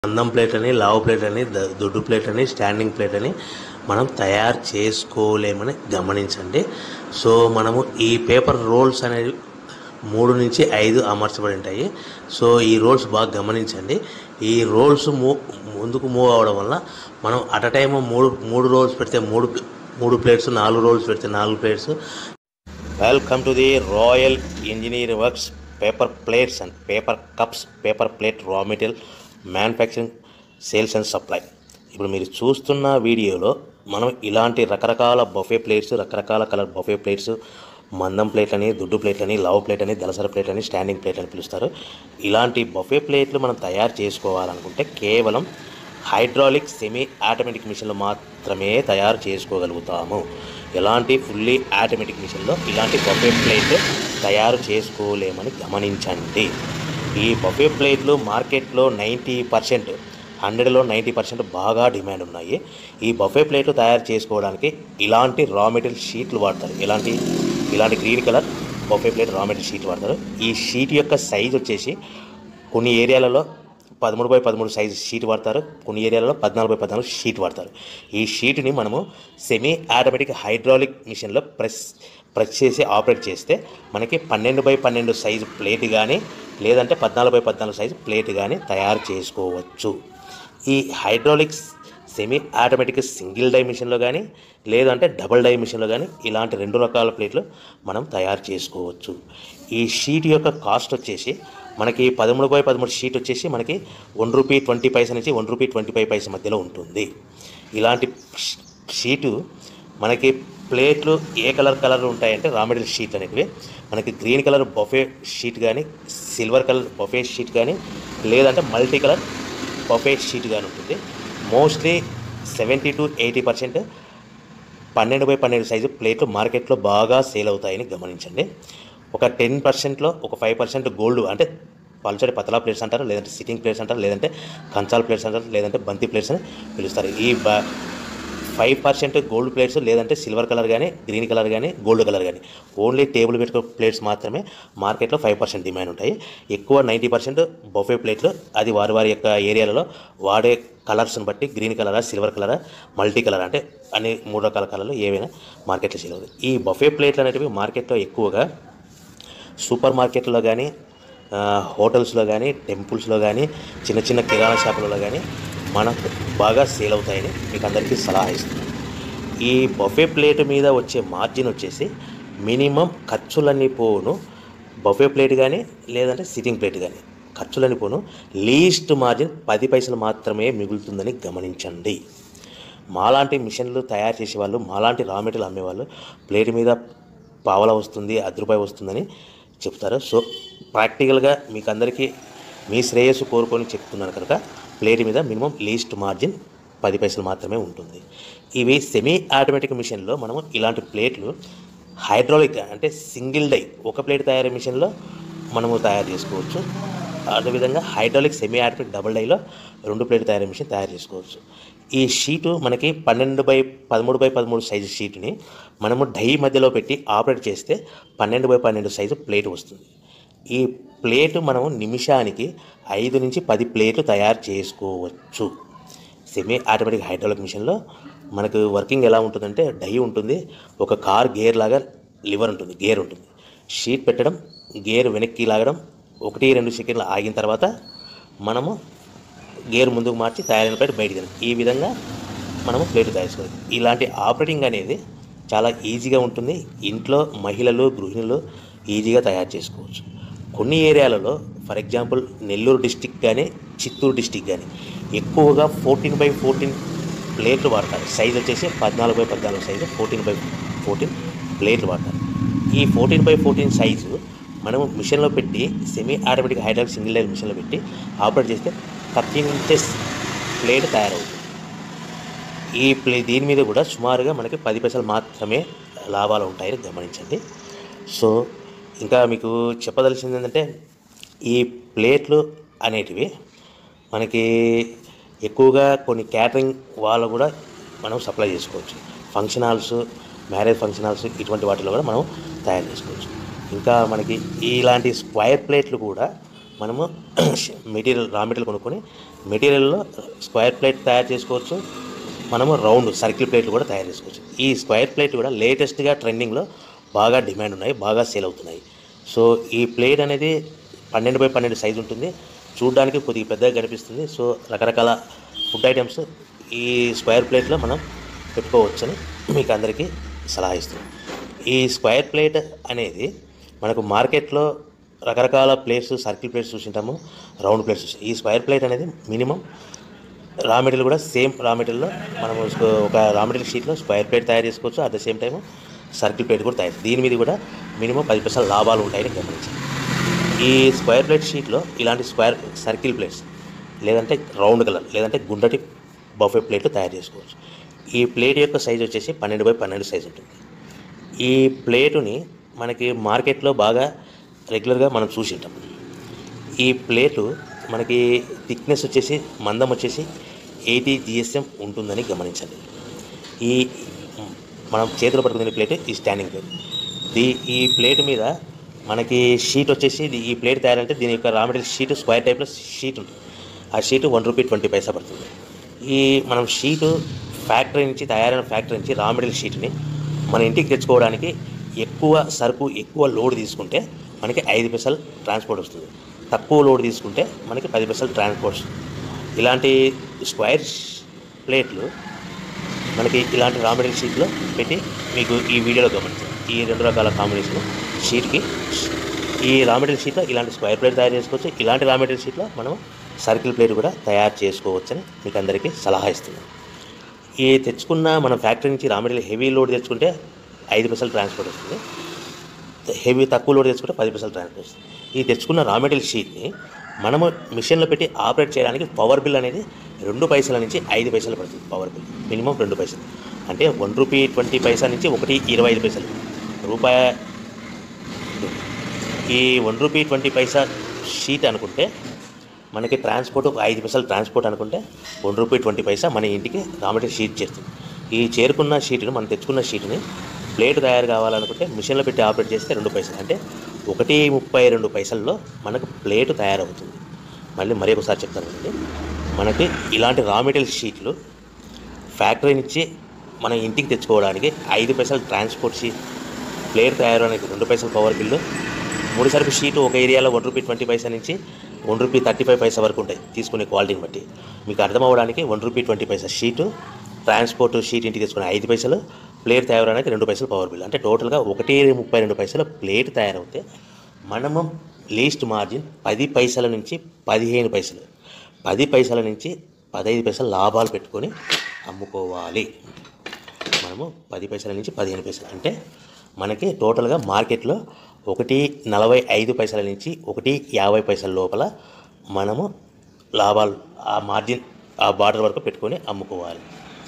మందం ప్లేట్ అని లావు ప్లేట్ అని ద- దొడ్డు ప్లేట్ అని స్టాండింగ్ ప్లేట్ అని మనం తయారు చేసుకోలేమని గమనించండి సో మనము ఈ పేపర్ రోల్స్ అనేవి మూడు నుంచి ఐదు అమర్చబడి ఉంటాయి సో ఈ రోల్స్ బాగా గమనించండి ఈ రోల్స్ మూ ముందుకు మూవ్ అవడం వల్ల మనం అట్ అ టైమ్ మూడు మూడు రోల్స్ పెడితే మూడు మూడు ప్లేట్స్ నాలుగు రోల్స్ పెడితే నాలుగు plates welcome to the royal engineer works paper plates and paper cups paper plate raw material manufacturing sales and supply ఇప్పుడు మీరు చూస్తున్న వీడియోలో మనం ఇలాంటి రకరకాల బఫే ప్లేట్స్ రకరకాల కలర్ బఫే ప్లేట్స్ మందం ప్లేట్ అని దుడ్డు ప్లేట్ అని లవ్ ప్లేట్ అని దలసర ప్లేట్ అని స్టాండింగ్ ప్లేట్ అని పిలుస్తారు ఇలాంటి బఫే ప్లేట్లు మనం తయారు చేసుకోవాలనుకుంటే కేవలం హైడ్రాలిక్ సెమీ ఆటోమేటిక్ మిషన్లు మాత్రమే తయారు చేసుకోగలుగుతాము ఎలాంటి ఫుల్లీ ఆటోమేటిక్ మిషన్లో ఇలాంటి బఫే ప్లేట్ తయారు చేసుకోలేమని గమనించండి ఈ బఫే ప్లేట్లు మార్కెట్లో నైంటీ పర్సెంట్ హండ్రెడ్లో నైంటీ పర్సెంట్ బాగా డిమాండ్ ఉన్నాయి ఈ బఫే ప్లేట్లు తయారు చేసుకోవడానికి ఇలాంటి రా మెటీరియల్ షీట్లు వాడతారు ఇలాంటి ఇలాంటి green colour buffet plate raw material sheet వాడతారు ఈ షీట్ యొక్క సైజ్ వచ్చేసి కొన్ని ఏరియాలలో పదమూడు బై పదమూడు సైజు షీట్ వాడతారు కొన్ని ఏరియాలలో పద్నాలుగు బై పద్నాలుగు షీట్ వాడతారు ఈ షీట్ని మనము సెమీ ఆటోమేటిక్ హైడ్రాలిక్ మిషన్లో ప్రెస్ ప్రెస్ చేసి ఆపరేట్ చేస్తే మనకి పన్నెండు బై పన్నెండు సైజు ప్లేట్ కానీ లేదంటే పద్నాలుగు బై పద్నాలుగు సైజు ప్లేట్ కానీ తయారు చేసుకోవచ్చు ఈ hydraulics semi automatic single die మిషన్లో కానీ లేదంటే డబుల్ డై మిషన్లో కానీ ఇలాంటి రెండు రకాల ప్లేట్లు మనం తయారు చేసుకోవచ్చు ఈ షీట్ యొక్క కాస్ట్ వచ్చేసి మనకి పదమూడు బై పదమూడు షీట్ వచ్చేసి మనకి వన్ రూపీ ట్వంటీ పైసా నుంచి one rupee twenty five paisa మధ్యలో ఉంటుంది ఇలాంటి ష్- షీటు మనకి ప్లేట్లు ఏ కలర్ కలర్ ఉంటాయంటే రా మెటీరియల్ షీట్ అనేటివి మనకి గ్రీన్ కలర్ బఫే షీట్ కానీ సిల్వర్ కలర్ బఫే షీట్ కానీ లేదంటే మల్టీ కలర్ బఫే షీట్ కానీ ఉంటుంది mostly seventy to eighty percent పన్నెండు బై పన్నెండు సైజు ప్లేట్లు మార్కెట్లో బాగా సేల్ అవుతాయని గమనించండి ఒక టెన్ పర్సెంట్లో ఒక ఫైవ్ పర్సెంట్ గోల్డ్ అంటే పల్చడి పతలా ప్లేట్స్ అంటారు లేదంటే సిట్టింగ్ ప్లేట్స్ అంటారు లేదంటే కంచాల ప్లేట్స్ అంటారు లేదంటే బంతి ప్లేట్స్ అని పిలుస్తారు ఈ బ ఫైవ్ పర్సెంట్ గోల్డ్ ప్లేట్స్ లేదంటే సిల్వర్ కలర్ కానీ గ్రీన్ కలర్ కానీ గోల్డ్ కలర్ కానీ ఓన్లీ టేబుల్ పెట్టుకో ప్లేట్స్ మాత్రమే మార్కెట్లో ఫైవ్ పర్సెంట్ డిమాండ్ ఉంటాయి ఎక్కువ నైంటీ పర్సెంట్ బొఫే ప్లేట్లు అది వారి వారి యొక్క ఏరియాలలో వాడే కలర్స్ని బట్టి గ్రీన్ కలరా సిల్వర్ కలరా మల్టీ కలర్ అంటే అన్ని మూడు రకాల కలర్లు ఏవైనా మార్కెట్లో సేల్ అవుతాయి ఈ బఫే ప్లేట్లు అనేటివి మార్కెట్లో ఎక్కువగా సూపర్ మార్కెట్లో కానీ హోటల్స్లో కానీ టెంపుల్స్లో కానీ చిన్న చిన్న కిరాణా షాపులలో కానీ మనకు బాగా సేల్ అవుతాయని మీకు అందరికీ సలహా ఇస్తున్నాను ఈ బఫే ప్లేట్ మీద వచ్చే మార్జిన్ వచ్చేసి మినిమం ఖర్చులన్నీ పోను బఫే ప్లేట్ కానీ లేదంటే సిట్టింగ్ ప్లేట్ కానీ ఖర్చులన్నీ పోను లీస్ట్ మార్జిన్ పది పైసలు మాత్రమే మిగులుతుందని గమనించండి మాలాంటి మిషన్లు తయారు చేసేవాళ్ళు మాలాంటి రా మెటీరియల్ అమ్మేవాళ్ళు ప్లేట్ మీద పావలా వస్తుంది అర్ధ రూపాయి వస్తుందని చెప్తారు సో ప్రాక్టికల్గా మీకు అందరికీ మీ శ్రేయస్సు కోరుకొని చెప్తున్నాను కనుక ప్లేట్ మీద మినిమం లీస్ట్ మార్జిన్ పది పైసలు మాత్రమే ఉంటుంది ఇవి సెమీ ఆటోమేటిక్ మిషన్లో మనము ఇలాంటి ప్లేట్లు హైడ్రాలిక్ అంటే సింగిల్ డై ఒక ప్లేట్ తయారీ మిషన్లో మనము తయారు చేసుకోవచ్చు అదేవిధంగా హైడ్రాలిక్ సెమీ ఆటోమేటిక్ డబుల్ డైలో రెండు ప్లేట్ తయారీ మిషన్ తయారు చేసుకోవచ్చు ఈ షీటు మనకి పన్నెండు బై పదమూడు బై పదమూడు సైజు షీట్ని మనము డై మధ్యలో పెట్టి ఆపరేట్ చేస్తే పన్నెండు బై పన్నెండు సైజు ప్లేట్ వస్తుంది ఈ ప్లేటు మనము నిమిషానికి ఐదు నుంచి పది ప్లేట్లు తయారు చేసుకోవచ్చు సెమీ ఆటోమేటిక్ హైడ్రాలిక్ మిషన్లో మనకు వర్కింగ్ ఎలా ఉంటుందంటే డై ఉంటుంది ఒక కార్ గేర్ లాగా లివర్ ఉంటుంది గేర్ ఉంటుంది షీట్ పెట్టడం గేర్ వెనక్కి లాగడం ఒకటి రెండు సెకండ్లు ఆగిన తర్వాత మనము గేర్ ముందుకు మార్చి తయారైన ప్లేట్ బయటికి తీయాలి. ఈ విధంగా మనము ప్లేట్ తయారు చేసుకోవాలి ఇలాంటి ఆపరేటింగ్ అనేది చాలా ఈజీగా ఉంటుంది ఇంట్లో మహిళలు గృహిణులు ఈజీగా తయారు చేసుకోవచ్చు కొన్ని ఏరియాలలో ఫర్ ఎగ్జాంపుల్ నెల్లూరు డిస్టిక్ కానీ చిత్తూరు డిస్టిక్ కానీ ఎక్కువగా ఫోర్టీన్ బై ఫోర్టీన్ ప్లేట్లు వాడతారు సైజ్ వచ్చేసి పద్నాలుగు బై పద్నాలుగు సైజు ఫోర్టీన్ బై ఫోర్టీన్ ప్లేట్లు వాడతారు ఈ ఫోర్టీన్ బై ఫోర్టీన్ సైజు మనము మిషన్లో పెట్టి semi automatic hydraulic single line మిషన్లో పెట్టి ఆపరేట్ చేస్తే థర్టీన్ ఇంచెస్ ప్లేట్ తయారవుతుంది ఈ ప్లే దీని మీద కూడా సుమారుగా మనకి పది పైసలు మాత్రమే లాభాలు ఉంటాయని గమనించండి సో ఇంకా మీకు చెప్పదలసింది ఏంటంటే ఈ ప్లేట్లు అనేటివి మనకి ఎక్కువగా కొన్ని క్యాటరింగ్ వాళ్ళు కూడా మనం సప్లై చేసుకోవచ్చు function halls marriage function halls ఇటువంటి వాటిలో కూడా మనం తయారు చేసుకోవచ్చు ఇంకా మనకి ఇలాంటి స్క్వైర్ ప్లేట్లు కూడా మనము మెటీరియల్ రా మెటీరియల్ కొనుక్కొని మెటీరియల్లో స్క్వేర్ ప్లేట్ తయారు చేసుకోవచ్చు మనము రౌండ్ సర్కిల్ ప్లేట్లు కూడా తయారు చేసుకోవచ్చు ఈ స్క్వేర్ ప్లేట్ కూడా లేటెస్ట్గా ట్రెండింగ్లో బాగా డిమాండ్ ఉన్నాయి బాగా సేల్ అవుతున్నాయి సో ఈ ప్లేట్ అనేది పన్నెండు బై పన్నెండు సైజు ఉంటుంది చూడడానికి కొద్దిగా పెద్దగా కనిపిస్తుంది సో రకరకాల ఫుడ్ ఐటమ్స్ ఈ స్క్వేర్ ప్లేట్లో మనం పెట్టుకోవచ్చని మీకు అందరికీ సలహా ఇస్తున్నాం ఈ స్క్వేర్ ప్లేట్ అనేది మనకు మార్కెట్లో రకరకాల ప్లేట్స్ సర్కిల్ ప్లేట్స్ చూసింటాము రౌండ్ ప్లేట్స్ చూసి ఈ స్క్వేర్ ప్లేట్ అనేది మినిమం రా మెటీరియల్ కూడా సేమ్ రా మెటీరియల్లో మనం ఒక రా మెటీరియల్ షీట్లో స్క్వేర్ ప్లేట్ తయారు చేసుకోవచ్చు at the same time circle plate కూడా తయారు దీని మీద కూడా మినిమం పది పైసలు లాభాలు ఉంటాయని గమనించాలి ఈ స్క్వేర్ ప్లేట్ షీట్లో ఇలాంటి స్క్వేర్ సర్కిల్ ప్లేట్స్ లేదంటే రౌండ్ కలర్ లేదంటే గుండ్రటి బఫే ప్లేట్లు తయారు చేసుకోవచ్చు ఈ ప్లేట్ యొక్క సైజ్ వచ్చేసి పన్నెండు బై పన్నెండు సైజ్ ఉంటుంది ఈ ప్లేటుని మనకి మార్కెట్లో బాగా రెగ్యులర్గా మనం చూసి ఉంటాం ఈ ప్లేటు మనకి థిక్నెస్ వచ్చేసి మందం వచ్చేసి ఎయిటీ జిఎస్ఎం ఉంటుందని గమనించాలి ఈ మనం చేతిలో పట్టుకునే ప్లేట్ ఈ స్టాండింగ్ ప్లేట్ దీ ఈ ప్లేట్ మీద మనకి షీట్ వచ్చేసి ఇది- ఈ ప్లేట్ తయారంటే దీని యొక్క రా మెటీరియల్ షీట్ స్క్వేర్ టైప్లో షీట్ ఉంటుంది ఆ sheet one rupee twenty paisa పడుతుంది ఈ మనం షీటు ఫ్యాక్టరీ నుంచి తయారైన ఫ్యాక్టరీ నుంచి రా మెటీరియల్ షీట్ని మన ఇంటికి తెచ్చుకోవడానికి ఎక్కువ సరుకు ఎక్కువ లోడ్ తీసుకుంటే మనకి ఐదు పైసలు ట్రాన్స్పోర్ట్ వస్తుంది తక్కువ లోడ్ తీసుకుంటే మనకి పది పైసలు ట్రాన్స్పోర్ట్ వస్తుంది ఇలాంటి స్క్వేర్ ప్లేట్లు మనకి ఇలాంటి రా మెటీరియల్ షీట్లో పెట్టి మీకు ఈ వీడియోలో గమనించాలి ఈ రెండు రకాల కాంబినేషన్ షీట్కి ఈ రా మెటీరియల్ షీట్లో ఇలాంటి స్క్వేర్ ప్లేట్ తయారు చేసుకోవచ్చు ఇలాంటి రా మెటీరియల్ షీట్లో మనం సర్కిల్ ప్లేట్ కూడా తయారు చేసుకోవచ్చని మీకు అందరికీ సలహా ఇస్తున్నాను ఈ తెచ్చుకున్న మనం ఫ్యాక్టరీ నుంచి రా మెటీరియల్ హెవీ లోడ్ తెచ్చుకుంటే ఐదు పైసలు ట్రాన్స్పోర్ట్ వస్తుంది హెవీ తక్కువ లోడ్ తెచ్చుకుంటే పది పైసలు ట్రాన్స్పోర్ట్ వస్తుంది ఈ తెచ్చుకున్న రా మెటీరియల్ షీట్ని మనము మిషన్లో పెట్టి ఆపరేట్ చేయడానికి పవర్ బిల్ అనేది రెండు పైసల నుంచి ఐదు పైసలు పడుతుంది పవర్ బిల్ మినిమం రెండు పైసలు అంటే వన్ రూపీ ట్వంటీ పైసా నుంచి ఒకటి ఇరవై ఐదు పైసలు రూపాయ ఈ one rupee twenty paisa sheet అనుకుంటే మనకి ట్రాన్స్పోర్ట్ ఒక ఐదు పైసలు ట్రాన్స్పోర్ట్ అనుకుంటే వన్ రూపీ ట్వంటీ పైసా మన ఇంటికి రామటి షీట్ చేస్తుంది ఈ చేరుకున్న షీట్ని మనం తెచ్చుకున్న షీట్ని ప్లేట్ తయారు కావాలనుకుంటే మిషన్లో పెట్టి ఆపరేట్ చేస్తే రెండు పైసలు అంటే ఒకటి ముప్పై రెండు పైసల్లో మనకు ప్లేట్ తయారవుతుంది మళ్ళీ మరి ఒకసారి చెప్తాను అండి మనకి ఇలాంటి రా మెటీరియల్ షీట్లు ఫ్యాక్టరీ నుంచి మన ఇంటికి తెచ్చుకోవడానికి ఐదు పైసలు ట్రాన్స్పోర్ట్ షీట్ ప్లేట్ తయారవడానికి రెండు పైసలు పవర్ బిల్లు మూడు సరుకు షీటు ఒక ఏరియాలో వన్ రూపీ ట్వంటీ పైసా నుంచి one rupee thirty five paisa వరకు ఉంటాయి తీసుకునే క్వాలిటీని బట్టి మీకు అర్థం అవ్వడానికి one rupee twenty paisa sheet transport sheet ఇంటికి తెచ్చుకునే ఐదు పైసలు ప్లేట్ తయారవడానికి రెండు పైసలు పవర్ బిల్ అంటే టోటల్గా ఒకటి ముప్పై రెండు పైసలు ప్లేట్ తయారవుతే మనము లీస్ట్ మార్జిన్ పది పైసల నుంచి పదిహేను పైసలు పది పైసల నుంచి పదహైదు పైసలు లాభాలు పెట్టుకొని అమ్ముకోవాలి మనము పది పైసల నుంచి పదిహేను పైసలు అంటే మనకి టోటల్గా మార్కెట్లో ఒకటి నలభై ఐదు పైసల నుంచి ఒకటి యాభై పైసల లోపల మనము లాభాలు ఆ మార్జిన్ ఆ బార్డర్ వరకు పెట్టుకొని అమ్ముకోవాలి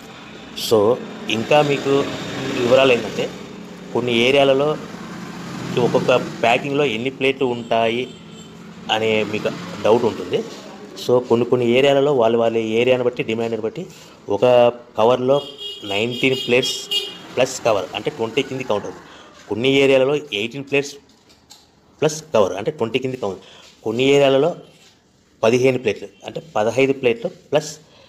సో ఇంకా మీకు వివరాలు ఏంటంటే కొన్ని ఏరియాలలో ఒక్కొక్క ప్యాకింగ్లో ఎన్ని ప్లేట్లు ఉంటాయి అనే మీకు డౌట్ ఉంటుంది సో కొన్ని కొన్ని ఏరియాలలో వాళ్ళ వాళ్ళ ఏరియాని బట్టి డిమాండ్ని బట్టి ఒక కవర్లో నైన్టీన్ ప్లేట్స్ ప్లస్ కవర్ అంటే ట్వంటీ కింది కౌంట్ అవుతుంది కొన్ని ఏరియాలలో ఎయిటీన్ ప్లేట్స్ ప్లస్ కవర్ అంటే ట్వంటీ కింది కౌంట్ కొన్ని ఏరియాలలో పదిహేను ప్లేట్లు అంటే పదహైదు ప్లేట్లు ప్లస్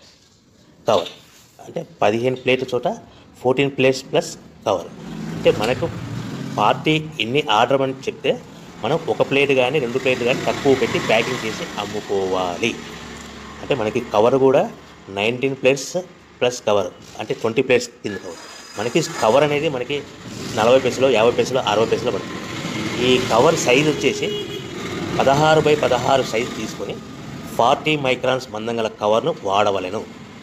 కవర్ అంటే పదిహేను ప్లేట్ల చోట ఫోర్టీన్ ప్లేట్స్ ప్లస్ కవర్ అంటే మనకు పార్టీ ఎన్ని ఆర్డర్ అని చెప్తే మనం ఒక ప్లేట్ కానీ రెండు ప్లేట్లు కానీ తక్కువ పెట్టి ప్యాకింగ్ చేసి అమ్ముకోవాలి అంటే మనకి కవర్ కూడా నైన్టీన్ ప్లేట్స్ ప్లస్ కవర్ అంటే ట్వంటీ ప్లేట్స్ కింద కవర్ మనకి కవర్ అనేది మనకి నలభై పైసలు యాభై పైసలు అరవై పైసలు పడుతుంది ఈ కవర్ సైజ్ వచ్చేసి పదహారు బై పదహారు సైజు తీసుకొని ఫార్టీ మైక్రాన్స్ మందం గల కవర్ను వాడవలెను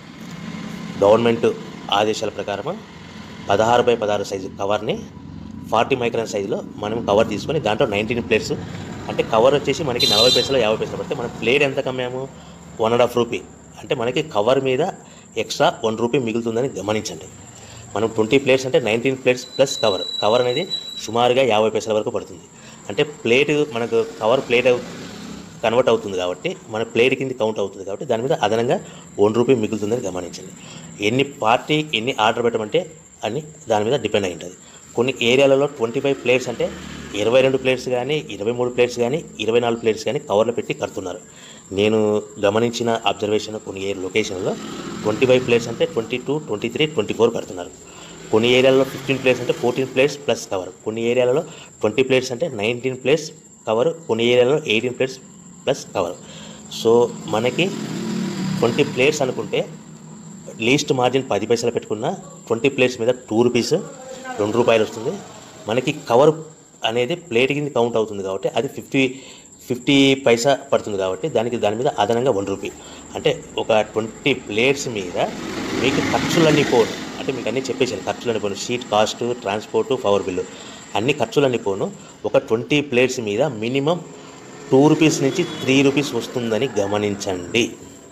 గవర్నమెంట్ ఆదేశాల ప్రకారం పదహారు బై పదహారు సైజు కవర్ని ఫార్టీ మైక్రాన్ సైజులో మనం కవర్ తీసుకొని దాంట్లో నైన్టీన్ ప్లేట్స్ అంటే కవర్ వచ్చేసి మనకి నలభై పైసలు యాభై పైసలు పడితే మనం ప్లేట్ ఎంత కమ్మాము వన్ అండ్ హాఫ్ రూపీ అంటే మనకి కవర్ మీద ఎక్స్ట్రా వన్ రూపీ మిగులుతుందని గమనించండి మనం ట్వంటీ ప్లేట్స్ అంటే nineteen plates plus cover cover అనేది సుమారుగా యాభై పైసల వరకు పడుతుంది అంటే ప్లేట్ మనకు కవర్ ప్లేట్ కన్వర్ట్ అవుతుంది కాబట్టి మన ప్లేట్ కింద కౌంట్ అవుతుంది కాబట్టి దాని మీద అదనంగా వన్ రూపీ మిగులుతుందని గమనించండి ఎన్ని పార్టీ ఎన్ని ఆర్డర్ పెట్టమంటే అని దాని మీద డిపెండ్ అయి ఉంటుంది కొన్ని ఏరియాలలో ట్వంటీ ఫైవ్ ప్లేట్స్ అంటే ఇరవై రెండు ప్లేట్స్ కానీ ఇరవై మూడు ప్లేట్స్ కానీ ఇరవై నాలుగు ప్లేట్స్ కానీ కవర్లో పెట్టి కడుతున్నారు నేను గమనించిన అబ్జర్వేషన్ కొన్ని ఏ లొకేషన్లో ట్వంటీ ఫైవ్ ప్లేట్స్ అంటే twenty two twenty three twenty four కడుతున్నారు కొన్ని ఏరియాలలో ఫిఫ్టీన్ ప్లేట్స్ అంటే ఫోర్టీన్ ప్లేట్స్ ప్లస్ కవర్ కొన్ని ఏరియాలలో ట్వంటీ ప్లేట్స్ అంటే నైన్టీన్ ప్లేట్స్ కవర్ కొన్ని ఏరియాలలో eighteen plates plus cover so మనకి ట్వంటీ ప్లేట్స్ అనుకుంటే లీస్ట్ మార్జిన్ పది పైసలు పెట్టుకున్న ట్వంటీ ప్లేట్స్ మీద టూ రూపీస్ రెండు రూపాయలు వస్తుంది మనకి కవర్ అనేది ప్లేట్ కింద కౌంట్ అవుతుంది కాబట్టి అది ఫిఫ్టీ ఫిఫ్టీ పైసా పడుతుంది కాబట్టి దానికి దాని మీద అదనంగా వన్ రూపీ అంటే ఒక ట్వంటీ ప్లేట్స్ మీద మీకు ఖర్చులన్నీ పోను అంటే మీకు అన్నీ చెప్పేసాను ఖర్చులన్నీ పోను sheet cost transport power bill అన్ని ఖర్చులన్నీ పోను ఒక ట్వంటీ ప్లేట్స్ మీద మినిమం టూ రూపీస్ నుంచి త్రీ రూపీస్ వస్తుందని గమనించండి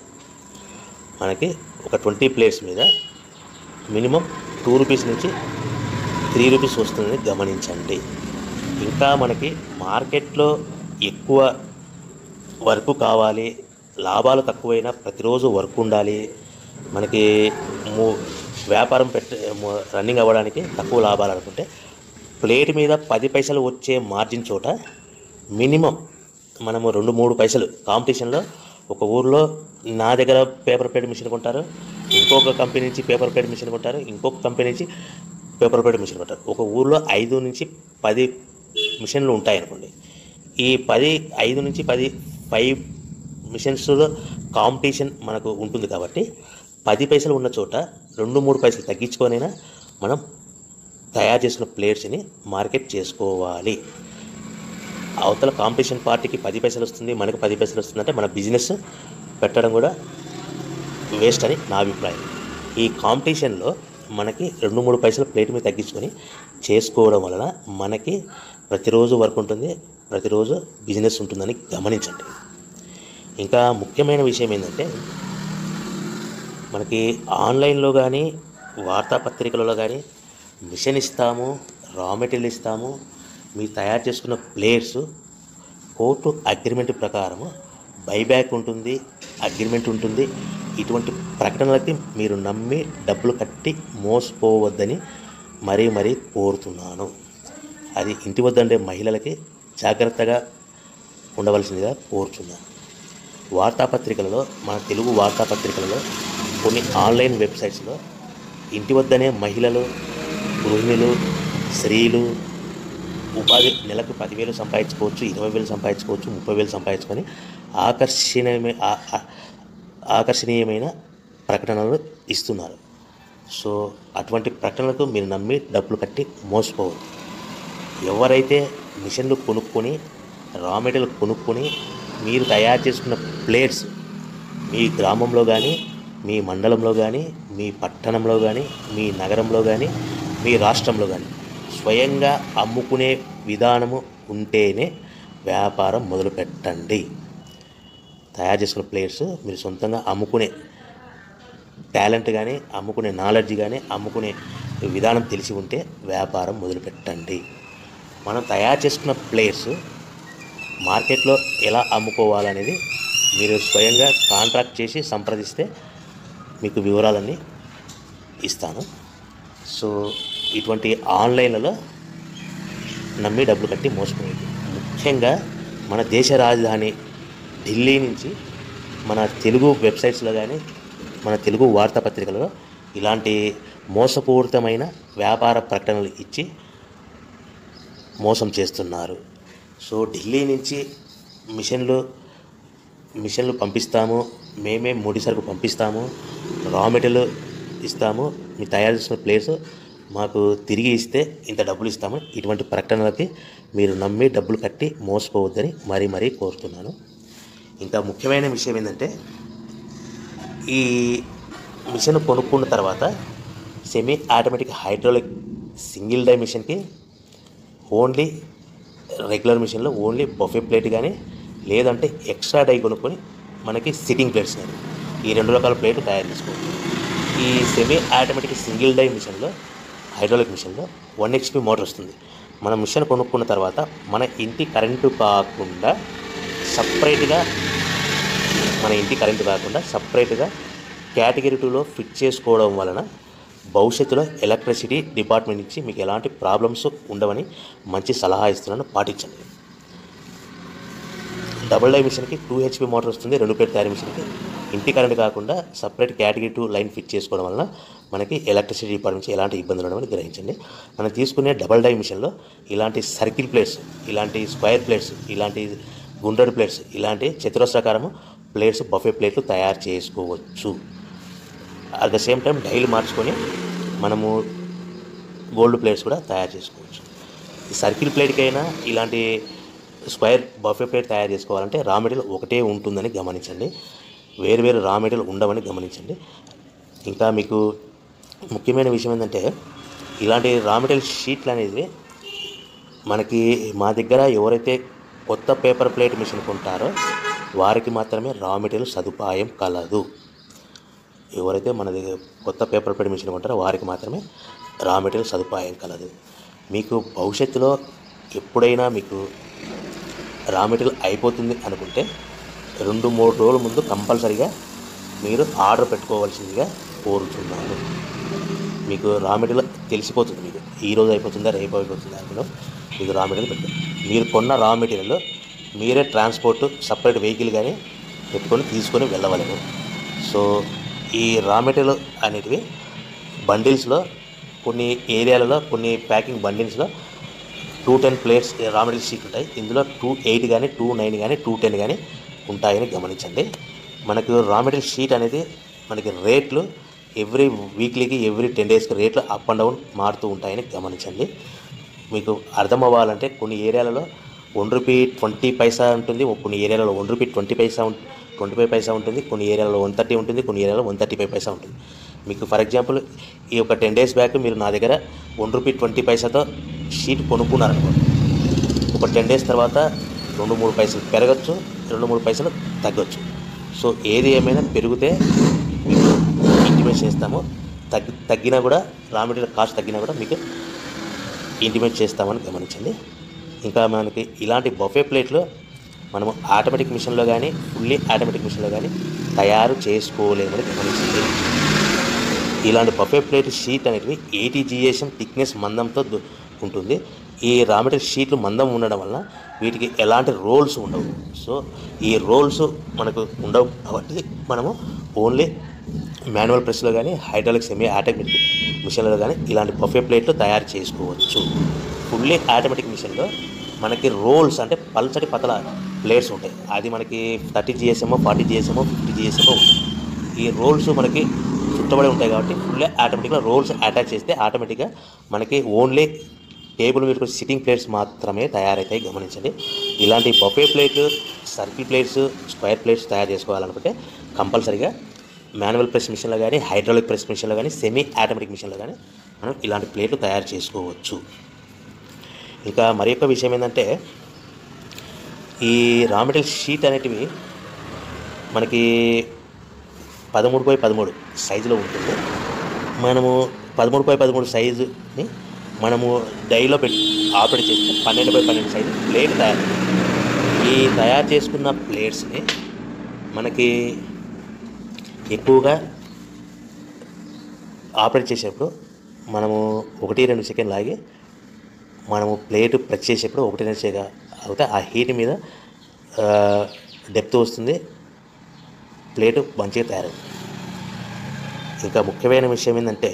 మనకి ఒక ట్వంటీ ప్లేట్స్ మీద మినిమం టూ రూపీస్ నుంచి త్రీ రూపీస్ వస్తుందని గమనించండి ఇంకా మనకి మార్కెట్లో ఎక్కువ వర్క్ కావాలి లాభాలు తక్కువైనా ప్రతిరోజు వర్క్ ఉండాలి మనకి మూ- వ్యాపారం పెట్ట మూ- రన్నింగ్ అవ్వడానికి తక్కువ లాభాలు అనుకుంటే ప్లేట్ మీద పది పైసలు వచ్చే మార్జిన్ చోట మినిమం మనము రెండు మూడు పైసలు కాంపిటీషన్లో ఒక ఊర్లో నా దగ్గర పేపర్ ప్లేట్ మిషన్ కొంటారు ఇంకొక కంపెనీ నుంచి పేపర్ ప్లేట్ మిషన్ కొంటారు ఇంకొక కంపెనీ నుంచి పేపర్ ప్లేట్ మిషన్ కొంటారు ఒక ఊర్లో ఐదు నుంచి పది మిషన్లు ఉంటాయి అనుకోండి ఈ పది ఐదు నుంచి పది ఫైవ్ మిషన్స్లో కాంపిటీషన్ మనకు ఉంటుంది కాబట్టి పది పైసలు ఉన్న చోట రెండు మూడు పైసలు తగ్గించుకొనైనా మనం తయారు చేసిన ప్లేట్స్ని మార్కెట్ చేసుకోవాలి అవతల కాంపిటీషన్ పార్టీకి పది పైసలు వస్తుంది మనకు పది పైసలు వస్తుంది అంటే మన బిజినెస్ పెట్టడం కూడా వేస్ట్ అని నా అభిప్రాయం ఈ కాంపిటీషన్లో మనకి రెండు మూడు పైసలు ప్లేట్ మీద తగ్గించుకొని చేసుకోవడం వలన మనకి ప్రతిరోజు వర్క్ ఉంటుంది ప్రతిరోజు బిజినెస్ ఉంటుందని గమనించండి ఇంకా ముఖ్యమైన విషయం ఏంటంటే మనకి ఆన్లైన్లో కానీ వార్తాపత్రికలలో కానీ మిషన్ ఇస్తాము రా మెటీరియల్ ఇస్తాము మీరు తయారు చేసుకున్న ప్లేట్స్ కోర్టు అగ్రిమెంట్ ప్రకారము బైబ్యాక్ ఉంటుంది అగ్రిమెంట్ ఉంటుంది ఇటువంటి ప్రకటనలకి మీరు నమ్మి డబ్బులు కట్టి మోసపోవద్దని మరీ మరీ కోరుతున్నాను అది ఇంటి వద్దండే మహిళలకి జాగ్రత్తగా ఉండవలసిందిగా కోరుచున్నాను వార్తాపత్రికలలో మన తెలుగు వార్తాపత్రికలలో కొన్ని ఆన్లైన్ వెబ్సైట్స్లో ఇంటి వద్దనే మహిళలు గృహిణులు స్త్రీలు ఉపాధి నెలకు పదివేలు సంపాదించుకోవచ్చు ఇరవై వేలు సంపాదించుకోవచ్చు ముప్పై వేలు సంపాదించుకొని ఆకర్షణీయమైన ఆ- ఆ- ఆకర్షణీయమైన ప్రకటనలు ఇస్తున్నారు సో అటువంటి ప్రకటనలకు మీరు నమ్మి డబ్బులు కట్టి మోసపోవద్దు ఎవరైతే మిషన్లు కొనుక్కొని రా మెటీరియల్ కొనుక్కొని మీరు తయారు చేసుకున్న ప్లేట్స్ మీ గ్రామంలో కానీ మీ మండలంలో కానీ మీ పట్టణంలో కానీ మీ నగరంలో కానీ మీ రాష్ట్రంలో కానీ స్వయంగా అమ్ముకునే విధానము ఉంటేనే వ్యాపారం మొదలు పెట్టండి తయారు చేసుకున్న ప్లేట్స్ మీరు సొంతంగా అమ్ముకునే టాలెంట్ కానీ అమ్ముకునే నాలెడ్జ్ కానీ అమ్ముకునే విధానం తెలిసి ఉంటే వ్యాపారం మొదలు పెట్టండి మనం తయారు చేసుకున్న ప్లేట్స్ మార్కెట్లో ఎలా అమ్ముకోవాలనేది మీరు స్వయంగా కాంట్రాక్ట్ చేసి సంప్రదిస్తే మీకు వివరాలన్నీ ఇస్తాను సో ఇటువంటి ఆన్లైన్లలో నమ్మి డబ్బులు కట్టి మోసపోయింది ముఖ్యంగా మన దేశ రాజధాని ఢిల్లీ నుంచి మన తెలుగు వెబ్సైట్స్లో కానీ మన తెలుగు వార్తాపత్రికలలో ఇలాంటి మోసపూరితమైన వ్యాపార ప్రకటనలు ఇచ్చి మోసం చేస్తున్నారు సో ఢిల్లీ నుంచి మిషన్లు మిషన్లు పంపిస్తాము మేమే ముడి సరుకు పంపిస్తాము రా మెటీరియల్ ఇస్తాము మీరు తయారు చేసిన ప్లేస్ మాకు తిరిగి ఇస్తే ఇంత డబ్బులు ఇస్తాము ఇటువంటి ప్రకటనలకి మీరు నమ్మి డబ్బులు కట్టి మోసపోవద్దని మరీ మరీ కోరుతున్నాను ఇంకా ముఖ్యమైన విషయం ఏంటంటే ఈ మిషన్ కొనుక్కున్న తర్వాత semi automatic hydraulic single die మిషన్కి ఓన్లీ రెగ్యులర్ మిషన్లో ఓన్లీ బఫే ప్లేట్ కానీ లేదంటే ఎక్స్ట్రా డై కొనుక్కొని మనకి సిట్టింగ్ ప్లేట్స్ కానీ ఈ రెండు రకాల ప్లేట్లు తయారు చేసుకోవచ్చు ఈ సెమీ ఆటోమేటిక్ సింగిల్ డై మిషన్లో హైడ్రాలిక్ మిషన్లో వన్ హెచ్పి మోటార్ వస్తుంది మన మిషన్ కొనుక్కున్న తర్వాత మన ఇంటి కరెంటు కాకుండా సపరేట్గా మన ఇంటి కరెంటు కాకుండా సపరేట్గా కేటగిరీ టూలో ఫిట్ చేసుకోవడం వలన భవిష్యత్తులో ఎలక్ట్రిసిటీ డిపార్ట్మెంట్ నుంచి మీకు ఎలాంటి ప్రాబ్లమ్స్ ఉండవని మంచి సలహా ఇస్తున్నాను పాటించండి డబుల్ డై మిషన్కి టూ హెచ్పి మోటార్ వస్తుంది రెండు ప్లేట్ తయారీ మిషన్కి ఇంటి కరెంట్ కాకుండా separate category two line fit చేసుకోవడం వలన మనకి ఎలక్ట్రిసిటీ డిపార్ట్మెంట్ నుంచి ఎలాంటి ఇబ్బందులు ఉండవని గ్రహించండి మనం తీసుకునే డబుల్ డై మిషన్లో ఇలాంటి సర్కిల్ ప్లేట్స్ ఇలాంటి స్క్వైర్ ప్లేట్స్ ఇలాంటి గుండ్రటి ప్లేట్స్ ఇలాంటి చతురస్రాకారము ప్లేట్స్ బఫే ప్లేట్లు తయారు చేసుకోవచ్చు at the same time daily మార్చుకొని మనము గోల్డ్ ప్లేట్స్ కూడా తయారు చేసుకోవచ్చు ఈ సర్కిల్ ప్లేట్కైనా ఇలాంటి స్క్వేర్ బఫే ప్లేట్ తయారు చేసుకోవాలంటే రా మెటీరియల్ ఒకటే ఉంటుందని గమనించండి వేరు వేరు రా మెటీరియల్ ఉండవని గమనించండి ఇంకా మీకు ముఖ్యమైన విషయం ఏంటంటే ఇలాంటి రా మెటీరియల్ షీట్లు అనేది మనకి మా దగ్గర ఎవరైతే కొత్త పేపర్ ప్లేట్ మిషన్ కొంటారో వారికి మాత్రమే రా మెటీరియల్ సదుపాయం కలదు ఎవరైతే మన దగ్గర కొత్త పేపర్ ప్లేట్ మిషన్ కొంటారో వారికి మాత్రమే రా మెటీరియల్ సదుపాయం కలదు మీకు భవిష్యత్తులో ఎప్పుడైనా మీకు రా మెటీరియల్ అయిపోతుంది అనుకుంటే రెండు మూడు రోజుల ముందు కంపల్సరిగా మీరు ఆర్డర్ పెట్టుకోవాల్సిందిగా కోరుతున్నాను మీకు రా మెటీరియల్ తెలిసిపోతుంది మీకు ఈ రోజు అయిపోతుందా రేపు అయిపోతుందా అందులో మీకు రా మెటీరియల్ పెట్టారు మీరు కొన్న రా మెటీరియల్ మీరే ట్రాన్స్పోర్ట్ సపరేట్ వెహికల్ కానీ పెట్టుకొని తీసుకొని వెళ్ళవలేము సో ఈ రా మెటీరియల్ అనేటివి బండిల్స్లో కొన్ని ఏరియాలలో కొన్ని ప్యాకింగ్ బండిల్స్లో two ten plates raw material sheet ఉంటాయి ఇందులో టూ ఎయిట్ కానీ టూ నైన్ కానీ టూ టెన్ కానీ ఉంటాయని గమనించండి మనకు రా మెటీరియల్ షీట్ అనేది మనకి రేట్లు ఎవ్రీ వీక్లీకి ఎవ్రీ టెన్ డేస్కి రేట్లు అప్ అండ్ డౌన్ మారుతూ ఉంటాయని గమనించండి మీకు అర్థం అవ్వాలంటే కొన్ని ఏరియాలలో వన్ రూపీ ట్వంటీ పైసా ఉంటుంది కొన్ని ఏరియాలలో one rupee twenty paisa twenty five paisa ఉంటుంది కొన్ని ఏరియాలలో వన్ థర్టీ ఉంటుంది కొన్ని ఏరియాలో వన్ థర్టీ ఫైవ్ పైసా ఉంటుంది మీకు ఫర్ ఎగ్జాంపుల్ ఈ ఒక టెన్ డేస్ బ్యాక్ మీరు నా దగ్గర వన్ రూపీ ట్వంటీ పైసాతో షీట్ కొనుక్కున్నారనుకోండి ఒక టెన్ డేస్ తర్వాత రెండు మూడు పైసలు పెరగచ్చు రెండు మూడు పైసలు తగ్గొచ్చు సో ఏది ఏమైనా పెరిగితే మీకు ఇంటిమేట్ చేస్తాము తగ్గి తగ్గినా కూడా రా మెటీరియల్ కాస్ట్ తగ్గినా కూడా మీకు ఇంటిమేట్ చేస్తామని గమనించండి ఇంకా మనకి ఇలాంటి బఫే ప్లేట్లు మనము ఆటోమేటిక్ మిషన్లో కానీ ఫుల్లీ ఆటోమేటిక్ మిషన్లో కానీ తయారు చేసుకోలేమని గమనించండి ఇలాంటి బఫే ప్లేట్ షీట్ అనేటివి ఎయిటీ జిఎస్ఎం థిక్నెస్ మందంతో దు- ఉంటుంది ఈ రా మెటీరియల్ షీట్లు మందం ఉండడం వల్ల వీటికి ఎలాంటి రోల్స్ ఉండవు సో ఈ రోల్స్ మనకు ఉండవు కాబట్టి మనము ఓన్లీ మాన్యువల్ ప్రెస్లో కానీ హైడ్రాలిక్ సెమీ ఆటోమేటిక్ మిషన్లో కానీ ఇలాంటి బఫే ప్లేట్లు తయారు చేసుకోవచ్చు ఫుల్లీ ఆటోమేటిక్ మిషన్లో మనకి రోల్స్ అంటే పల్చటి పతల ప్లేట్స్ ఉంటాయి అది మనకి థర్టీ జిఎస్ఎమో ఫార్టీ జిఎస్ఎమో ఫిఫ్టీ జిఎస్ఎమో ఈ రోల్స్ మనకి చుట్టబడి ఉంటాయి కాబట్టి ఫుల్ ఆటోమేటిక్గా రోల్స్ అటాచ్ చేస్తే ఆటోమేటిక్గా మనకి ఓన్లీ టేబుల్ మీద సిట్టింగ్ ప్లేట్స్ మాత్రమే తయారవుతాయి గమనించండి ఇలాంటి buffet plate circle plates square plates తయారు చేసుకోవాలనుకుంటే కంపల్సరీగా మాన్యువల్ ప్రెస్ మిషన్లో కానీ హైడ్రాలిక్ ప్రెస్ మిషన్లో కానీ సెమీ ఆటోమేటిక్ మిషన్లో కానీ మనం ఇలాంటి ప్లేట్లు తయారు చేసుకోవచ్చు ఇంకా మరి యొక్క విషయం ఏంటంటే ఈ రా మెటీరియల్ షీట్ అనేటివి మనకి పదమూడు బై పదమూడు సైజులో ఉంటుంది మనము పదమూడు బై పదమూడు సైజుని మనము డైలో పెట్టి ఆపరేట్ చేస్తే పన్నెండు బై పన్నెండు సైజు ప్లేట్ తయారు ఈ తయారు చేసుకున్న ప్లేట్స్ని మనకి ఎక్కువగా ఆపరేట్ చేసేటప్పుడు మనము ఒకటి రెండు సెకండ్ లాగి మనము ప్లేట్ ప్రెస్ చేసేటప్పుడు ఒకటి రెండు సెకండ్ అవుతే ఆ హీట్ మీద డెప్త్ వస్తుంది ప్లేటు మంచిగా తయారవుతుంది ఇంకా ముఖ్యమైన విషయం ఏంటంటే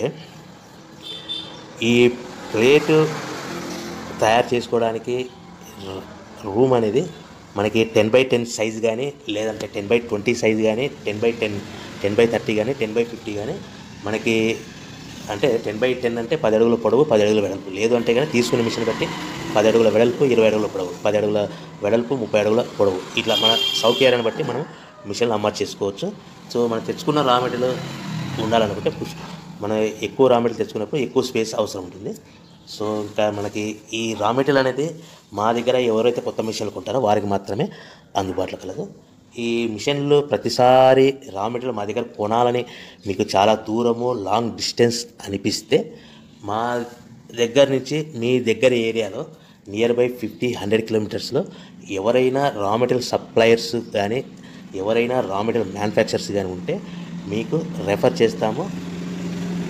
ఈ ప్లేటు తయారు చేసుకోవడానికి రూమ్ అనేది మనకి టెన్ బై టెన్ సైజ్ కానీ లేదంటే టెన్ బై ట్వంటీ సైజ్ కానీ ten by ten ten by thirty కానీ టెన్ బై ఫిఫ్టీ కానీ మనకి అంటే టెన్ బై టెన్ అంటే పది అడుగుల పొడవు పది అడుగుల వెడల్పు లేదు అంటే కానీ తీసుకునే మిషన్ బట్టి పది అడుగుల వెడల్పు ఇరవై అడుగుల పొడవు పది అడుగుల వెడల్పు ముప్పై అడుగుల పొడవు ఇట్లా మన సౌకర్యాన్ని బట్టి మనం మిషన్లు అమర్చి చేసుకోవచ్చు సో మనం తెచ్చుకున్న రా మెటీరియల్ ఉండాలనుకుంటే పుష్ మనం ఎక్కువ రా మెటీరియల్ తెచ్చుకున్నప్పుడు ఎక్కువ స్పేస్ అవసరం ఉంటుంది సో ఇంకా మనకి ఈ రా మెటీరియల్ అనేది మా దగ్గర ఎవరైతే కొత్త మిషన్లు కొంటారో వారికి మాత్రమే అందుబాటులో కలదు ఈ మిషన్లు ప్రతిసారి రా మెటీరియల్ మా దగ్గర కొనాలని మీకు చాలా దూరము లాంగ్ డిస్టెన్స్ అనిపిస్తే మా దగ్గర నుంచి మీ దగ్గర ఏరియాలో నియర్ బై ఫిఫ్టీ హండ్రెడ్ కిలోమీటర్స్లో ఎవరైనా రా మెటీరియల్ సప్లయర్స్ కానీ ఎవరైనా రా మెటీరియల్ మ్యానుఫ్యాక్చర్స్ కానీ ఉంటే మీకు రెఫర్ చేస్తాము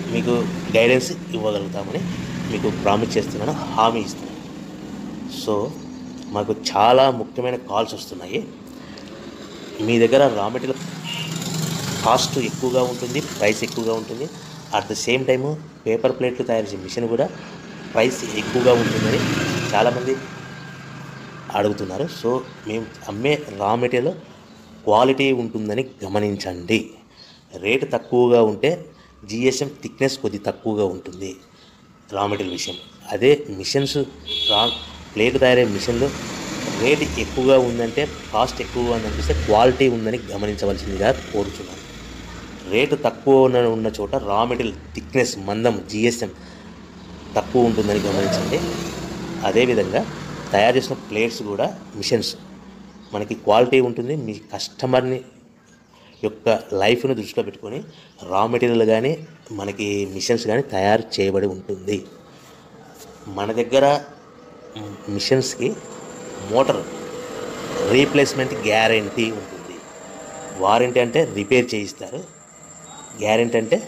మీకు గైడెన్స్ ఇవ్వగలుగుతామని మీకు ప్రామిస్ చేస్తున్నాను హామీ ఇస్తున్నాను సో మాకు చాలా ముఖ్యమైన కాల్స్ వస్తున్నాయి మీ దగ్గర రా మెటీరియల్ కాస్ట్ ఎక్కువగా ఉంటుంది ప్రైస్ ఎక్కువగా ఉంటుంది at the same time paper ప్లేట్లు తయారు చేసే మిషన్ కూడా ప్రైస్ ఎక్కువగా ఉంటుందని చాలామంది అడుగుతున్నారు సో మేము అమ్మే రా మెటీరియల్ క్వాలిటీ ఉంటుందని గమనించండి రేటు తక్కువగా ఉంటే జిఎస్ఎం థిక్నెస్ కొద్ది తక్కువగా ఉంటుంది రా మెటీరియల్ విషయం అదే మిషన్స్ రా ప్లేట్ తయారయ్యే మిషన్లు రేట్ ఎక్కువగా ఉందంటే కాస్ట్ ఎక్కువగా ఉందనిపిస్తే క్వాలిటీ ఉందని గమనించవలసిందిగా కోరుతున్నాను రేటు తక్కువ ఉన్న ఉన్న చోట రా మెటీరియల్ థిక్నెస్ మందం జిఎస్ఎం తక్కువ ఉంటుందని గమనించండి అదేవిధంగా తయారు చేసిన ప్లేట్స్ కూడా మిషన్స్ మనకి క్వాలిటీ ఉంటుంది మీ కస్టమర్ని యొక్క లైఫ్ను దృష్టిలో పెట్టుకొని రా మెటీరియల్ కానీ మనకి మిషన్స్ కానీ తయారు చేయబడి ఉంటుంది మన దగ్గర మిషన్స్కి మోటార్ రీప్లేస్మెంట్ గ్యారంటీ ఉంటుంది వారంటీ అంటే రిపేర్ చేయిస్తారు గ్యారంటీ అంటే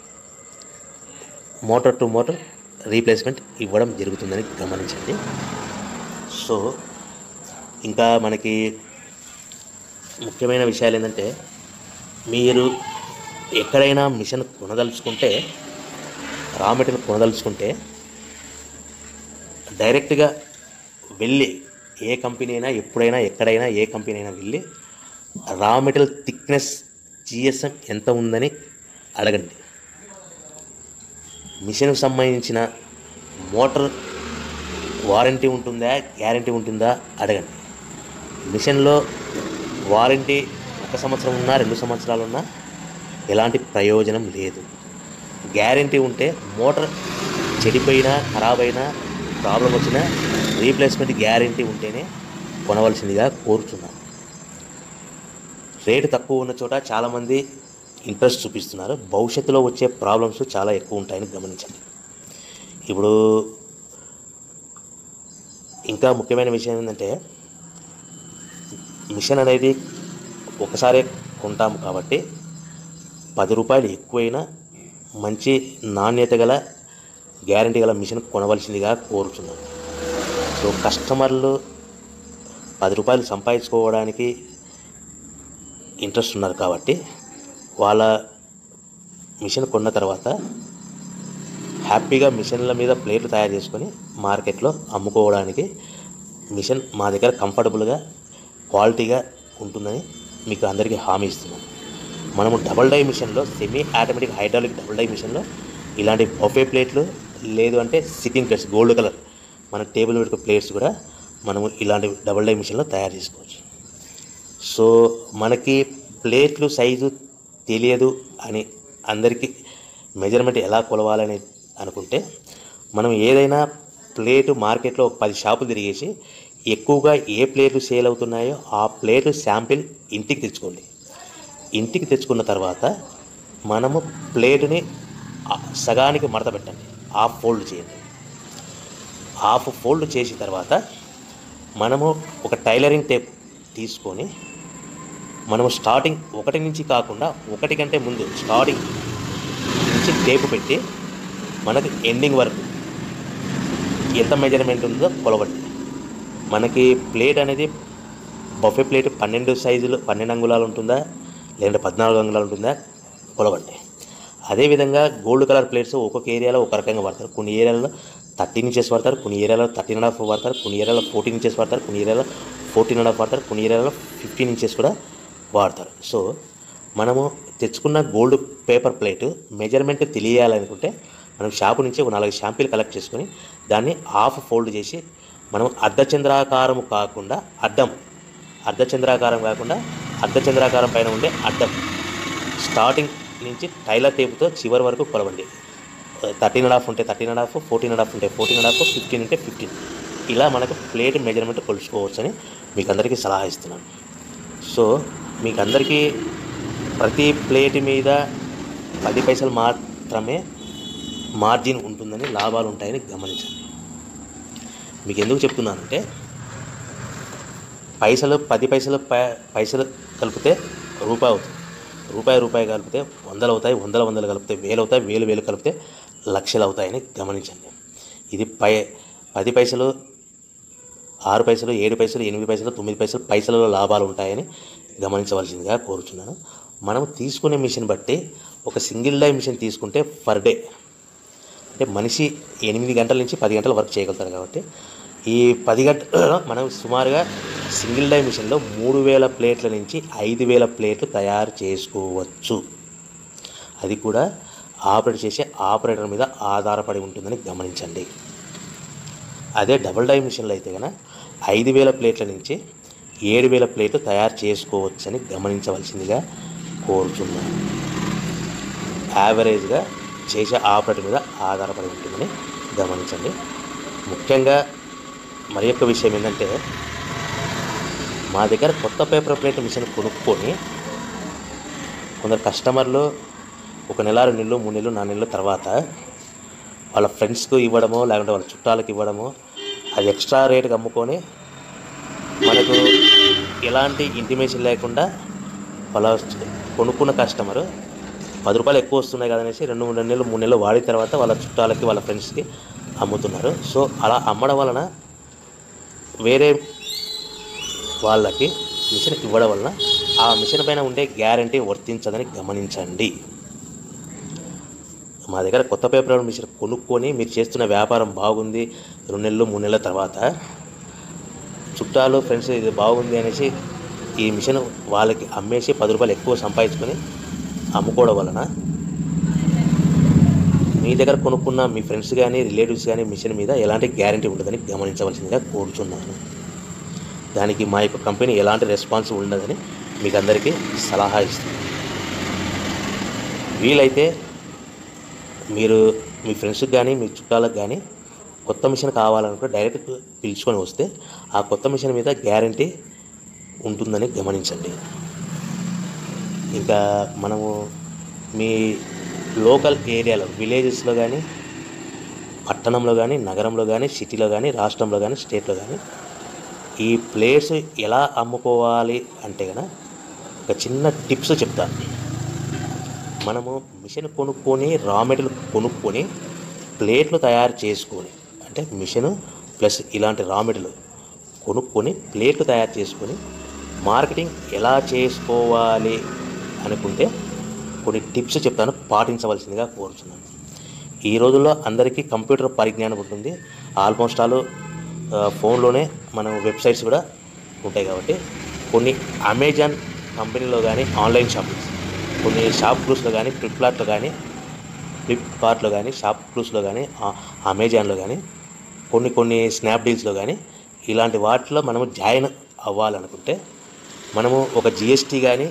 మోటార్ టు మోటార్ రీప్లేస్మెంట్ ఇవ్వడం జరుగుతుందని గమనించండి సో ఇంకా మనకి ముఖ్యమైన విషయాలు ఏంటంటే మీరు ఎక్కడైనా మిషన్ కొనదలుచుకుంటే రా మెటీరియల్ కొనదలుచుకుంటే డైరెక్ట్గా వెళ్ళి ఏ కంపెనీ అయినా ఎప్పుడైనా ఎక్కడైనా ఏ కంపెనీ అయినా వెళ్ళి రా మెటీరియల్ థిక్నెస్ జిఎస్ఎం ఎంత ఉందని అడగండి మిషన్కి సంబంధించిన మోటార్ వారంటీ ఉంటుందా గ్యారంటీ ఉంటుందా అడగండి మిషన్లో వారంటీ ఒక సంవత్సరం ఉన్నా రెండు సంవత్సరాలు ఉన్నా ఎలాంటి ప్రయోజనం లేదు గ్యారంటీ ఉంటే మోటార్ చెడిపోయినా ఖరాబ్ అయినా ప్రాబ్లం వచ్చినా రీప్లేస్మెంట్ గ్యారంటీ ఉంటేనే కొనవలసిందిగా కోరుతున్నాను రేటు తక్కువ ఉన్న చోట చాలామంది ఇంట్రెస్ట్ చూపిస్తున్నారు భవిష్యత్తులో వచ్చే ప్రాబ్లమ్స్ చాలా ఎక్కువ ఉంటాయని గమనించండి ఇప్పుడు ఇంకా ముఖ్యమైన విషయం ఏంటంటే మిషన్ అనేది ఒకసారే కొంటాము కాబట్టి పది రూపాయలు ఎక్కువైనా మంచి నాణ్యత గల గ్యారంటీ గల మిషన్ కొనవలసిందిగా కోరుతున్నాను సో కస్టమర్లు పది రూపాయలు సంపాదించుకోవడానికి ఇంట్రెస్ట్ ఉన్నారు కాబట్టి వాళ్ళ మిషన్ కొన్న తర్వాత హ్యాపీగా మిషన్ల మీద ప్లేట్లు తయారు చేసుకొని మార్కెట్లో అమ్ముకోవడానికి మిషన్ మా దగ్గర కంఫర్టబుల్గా క్వాలిటీగా ఉంటుందని మీకు అందరికీ హామీ ఇస్తున్నాను మనము డబల్ డై మిషన్లో semi automatic hydraulic double die మిషన్లో ఇలాంటి బొఫే ప్లేట్లు లేదు అంటే సిట్టింగ్ ప్లేట్స్ గోల్డ్ కలర్ మన టేబుల్ పెట్టుకునే ప్లేట్స్ కూడా మనము ఇలాంటి డబుల్ డై మిషన్లో తయారు చేసుకోవచ్చు సో మనకి ప్లేట్లు సైజు తెలియదు అని అందరికీ మెజర్మెంట్ ఎలా కొలవాలని అనుకుంటే మనం ఏదైనా ప్లేటు మార్కెట్లో ఒక పది షాపులు తిరిగేసి ఎక్కువగా ఏ ప్లేట్లు సేల్ అవుతున్నాయో ఆ ప్లేటు శాంపిల్ ఇంటికి తెచ్చుకోండి ఇంటికి తెచ్చుకున్న తర్వాత మనము ప్లేటుని ఆ సగానికి మడత పెట్టండి హాఫ్ ఫోల్డ్ చేయండి హాఫ్ ఫోల్డ్ చేసిన తర్వాత మనము ఒక టైలరింగ్ టేప్ తీసుకొని మనము స్టార్టింగ్ ఒకటి నుంచి కాకుండా ఒకటి కంటే ముందు స్టార్టింగ్ నుంచి టేపు పెట్టి మనకి ఎండింగ్ వరకు ఎంత మెజర్మెంట్ ఉందో కొలవండి మనకి ప్లేట్ అనేది బఫే ప్లేట్ పన్నెండు సైజులు పన్నెండు అంగుళాలు ఉంటుందా లేదంటే పద్నాలుగు అంగుళాలు ఉంటుందా కొలవండి అదేవిధంగా గోల్డ్ కలర్ ప్లేట్స్ ఒక్కొక్క ఏరియాలో ఒక రకంగా వాడతారు కొన్ని ఏరియాలలో థర్టీన్ ఇంచెస్ వాడతారు కొన్ని ఏరియాలో థర్టీన్ అండ్ హాఫ్ వాడతారు కొన్ని ఏరియాలో ఫోర్టీన్ ఇంచెస్ వాడతారు కొన్ని ఏరియాలో ఫోర్టీన్ అండ్ హాఫ్ వాడతారు కొన్ని ఏరియాలో ఫిఫ్టీన్ ఇంచెస్ కూడా వాడతారు సో మనము తెచ్చుకున్న గోల్డ్ పేపర్ ప్లేట్ మెజర్మెంట్ తెలియాలనుకుంటే మనం షాపు నుంచి ఒక నాలుగు షాంపీలు కలెక్ట్ చేసుకొని దాన్ని హాఫ్ ఫోల్డ్ చేసి మనం అర్ధచంద్రాకారం కాకుండా అడ్డం అర్ధచంద్రాకారం కాకుండా అర్ధచంద్రాకారం పైన ఉండే అడ్డం స్టార్టింగ్ నుంచి టైలర్ టేపుతో చివరి వరకు కొలవండి థర్టీన్ అండ్ హాఫ్ ఉంటే thirteen and half fourteen and half ఉంటే ఫోర్టీన్ అండ్ హాఫ్ ఫిఫ్టీన్ ఉంటే ఫిఫ్టీన్ ఇలా మనకు ప్లేట్ మెజర్మెంట్ కొలుచుకోవచ్చని మీకు అందరికీ సలహా ఇస్తున్నాను సో మీకు అందరికీ ప్రతి ప్లేట్ మీద పది పైసలు మాత్రమే మార్జిన్ ఉంటుందని లాభాలు ఉంటాయని గమనించండి మీకు ఎందుకు చెప్తున్నానంటే పైసలు పది పైసలు పై- పైసలు కలిపితే రూపాయి అవుతుంది రూపాయి రూపాయి కలిపితే వందలు అవుతాయి వందల వందలు కలిపితే వేలు అవుతాయి వేలు వేలు కలిపితే లక్షలు అవుతాయని గమనించండి ఇది పై పది పైసలు ఆరు పైసలు ఏడు పైసలు ఎనిమిది పైసలు తొమ్మిది పైసలు పైసలలో లాభాలు ఉంటాయని గమనించవలసిందిగా కోరుచున్నాను మనం తీసుకునే మిషన్ బట్టి ఒక సింగిల్ డై మిషన్ తీసుకుంటే పర్ డే అంటే మనిషి ఎనిమిది గంటల నుంచి పది గంటల వర్క్ చేయగలుగుతారు కాబట్టి ఈ పది గంటల మనం సుమారుగా సింగిల్ డై మిషన్లో మూడు వేల ప్లేట్ల నుంచి ఐదు వేల ప్లేట్లు తయారు చేసుకోవచ్చు అది కూడా ఆపరేట్ చేసే ఆపరేటర్ మీద ఆధారపడి ఉంటుందని గమనించండి అదే డబుల్ డై మిషన్లో అయితే కనుక ఐదు వేల ప్లేట్ల నుంచి ఏడు వేల ప్లేట్లు తయారు చేసుకోవచ్చని గమనించవలసిందిగా కోరుతున్నాను యావరేజ్గా చేసే ఆపరేటర్ మీద ఆధారపడి ఉంటుందని గమనించండి ముఖ్యంగా మరి యొక్క విషయం ఏంటంటే మా దగ్గర కొత్త పేపర్ ప్లేట్ మిషన్ కొనుక్కొని కొందరు కస్టమర్లు ఒక నెల రెండు నెలలు మూడు నెలలు నాలుగు నెలల తర్వాత వాళ్ళ ఫ్రెండ్స్కు ఇవ్వడమో లేకుంటే వాళ్ళ చుట్టాలకు ఇవ్వడమో అది ఎక్స్ట్రా రేటుకి అమ్ముకొని మనకు ఎలాంటి ఇంటిమేషన్ లేకుండా వాళ్ళ కొనుక్కున్న కస్టమర్ పది రూపాయలు ఎక్కువ వస్తున్నాయి కదనేసి రెండు మూడు నెలలు మూడు నెలలు వాడిన తర్వాత వాళ్ళ చుట్టాలకి వాళ్ళ ఫ్రెండ్స్కి అమ్ముతున్నారు సో అలా అమ్మడం వలన వేరే వాళ్ళకి మిషన్ ఇవ్వడం వలన ఆ మిషన్ పైన ఉండే గ్యారంటీ వర్తించదని గమనించండి మా దగ్గర కొత్త పేపర్ మిషన్ కొనుక్కొని మీరు చేస్తున్న వ్యాపారం బాగుంది రెండు నెలలు మూడు నెలల తర్వాత చుట్టాలు ఫ్రెండ్స్ ఇది బాగుంది అనేసి ఈ మిషన్ వాళ్ళకి అమ్మేసి పది రూపాయలు ఎక్కువ సంపాదించుకొని అమ్ముకోవడం వలన మీ దగ్గర కొనుక్కున్న మీ ఫ్రెండ్స్ కానీ రిలేటివ్స్ కానీ మిషన్ మీద ఎలాంటి గ్యారంటీ ఉండదని గమనించవలసిందిగా కోరుచున్నాను దానికి మా యొక్క కంపెనీ ఎలాంటి రెస్పాన్స్ ఉండదని మీకు అందరికీ సలహా ఇస్తుంది వీలైతే మీరు మీ ఫ్రెండ్స్కి కానీ మీ చుట్టాలకు కానీ కొత్త మిషన్ కావాలనుకుంటే డైరెక్ట్ పిలుచుకొని వస్తే ఆ కొత్త మిషన్ మీద గ్యారంటీ ఉంటుందని గమనించండి ఇంకా మనము మీ లోకల్ ఏరియాలో విలేజెస్లో కానీ పట్టణంలో కానీ నగరంలో కానీ సిటీలో కానీ రాష్ట్రంలో కానీ స్టేట్లో కానీ ఈ ప్లేస్ ఎలా అమ్ముకోవాలి అంటే కనుక ఒక చిన్న టిప్స్ చెప్తాను మనము మిషన్ కొనుక్కొని రా మెటీరియల్ కొనుక్కొని ప్లేట్లు తయారు చేసుకొని అంటే మిషన్ ప్లస్ ఇలాంటి రా మెటీరియల్ కొనుక్కొని ప్లేట్లు తయారు చేసుకొని మార్కెటింగ్ ఎలా చేసుకోవాలి అనుకుంటే కొన్ని టిప్స్ చెప్తాను పాటించవలసిందిగా కోరుతున్నాను ఈ రోజుల్లో అందరికీ కంప్యూటర్ పరిజ్ఞానం ఉంటుంది ఆల్మోస్ట్ ఆల్ ఆ, ఫోన్లోనే మనం వెబ్సైట్స్ కూడా ఉంటాయి కాబట్టి కొన్ని అమెజాన్ కంపెనీలో కానీ ఆన్లైన్ షాపింగ్స్ కొన్ని షాప్ క్లూస్లో కానీ ఫ్లిప్కార్ట్లో కానీ ఫ్లిప్కార్ట్లో కానీ షాప్ క్లూస్లో కానీ ఆ- అమెజాన్లో కానీ కొన్ని కొన్ని స్నాప్డీల్స్లో కానీ ఇలాంటి వాటిలో మనము జాయిన్ అవ్వాలనుకుంటే మనము ఒక జిఎస్టీ కానీ